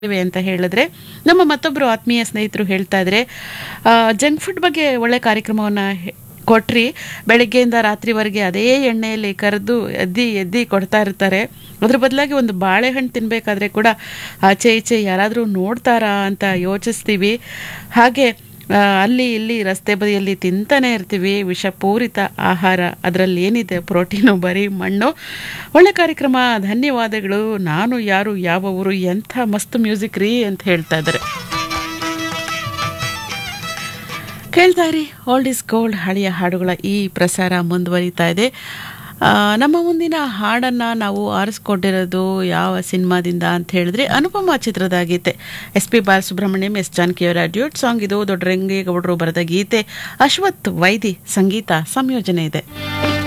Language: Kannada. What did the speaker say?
ಇವೆ ಅಂತ ಹೇಳಿದ್ರೆ ನಮ್ಮ ಮತ್ತೊಬ್ಬರು ಆತ್ಮೀಯ ಸ್ನೇಹಿತರು ಹೇಳ್ತಾ ಇದ್ರೆ ಜಂಕ್ ಫುಡ್ ಬಗ್ಗೆ ಒಳ್ಳೆ ಕಾರ್ಯಕ್ರಮವನ್ನು ಕೊಟ್ರಿ ಬೆಳಗ್ಗೆಯಿಂದ ರಾತ್ರಿವರೆಗೆ ಅದೇ ಎಣ್ಣೆಯಲ್ಲಿ ಕರೆದು ಎದ್ದಿ ಎದ್ದಿ ಕೊಡ್ತಾ ಇರ್ತಾರೆ ಅದ್ರ ಬದಲಾಗಿ ಒಂದು ಬಾಳೆಹಣ್ಣು ತಿನ್ನಬೇಕಾದ್ರೆ ಕೂಡ ಆಚೆ ಈಚೆ ಯಾರಾದರೂ ನೋಡ್ತಾರಾ ಅಂತ ಯೋಚಿಸ್ತೀವಿ ಹಾಗೆ ಆ, ಅಲ್ಲಿ ಇಲ್ಲಿ ರಸ್ತೆ ಬದಿಯಲ್ಲಿ ತಿಂತಾನೆ ಇರ್ತೀವಿ ವಿಷಪೂರಿತ ಆಹಾರ ಅದರಲ್ಲಿ ಏನಿದೆ ಪ್ರೋಟೀನು ಬರೀ ಮಣ್ಣು ಒಳ್ಳೆ ಕಾರ್ಯಕ್ರಮ ಧನ್ಯವಾದಗಳು ನಾನು ಯಾರು ಯಾವ ಊರು ಎಂಥ ಮಸ್ತ್ ಮ್ಯೂಸಿಕ್ ರೀ ಅಂತ ಹೇಳ್ತಾ ಇದ್ದಾರೆ ಕೇಳ್ತಾ ಇರಿ ಓಲ್ಡ್ ಇಸ್ ಗೋಲ್ಡ್ ಹಳೆಯ ಹಾಡುಗಳ ಈ ಪ್ರಸಾರ ಮುಂದುವರಿತಾ ಇದೆ ಆ, ನಮ್ಮ ಮುಂದಿನ ಹಾಡನ್ನು ನಾವು ಆರಿಸ್ಕೊಂಡಿರೋದು ಯಾವ ಸಿನಿಮಾದಿಂದ ಅಂತ ಹೇಳಿದ್ರೆ ಅನುಪಮ ಚಿತ್ರದ ಗೀತೆ ಎಸ್ ಪಿ ಬಾಲಸುಬ್ರಹ್ಮಣ್ಯಂ ಎಸ್ ಜಾನಕಿಯವರ ಡ್ಯೂಟ್ ಸಾಂಗ್ ಇದು ದೊಡ್ಡರಂಗೇಗೌಡರು ಬರೆದ ಗೀತೆ ಅಶ್ವಥ್ ವೈದಿ ಸಂಗೀತ ಸಂಯೋಜನೆ ಇದೆ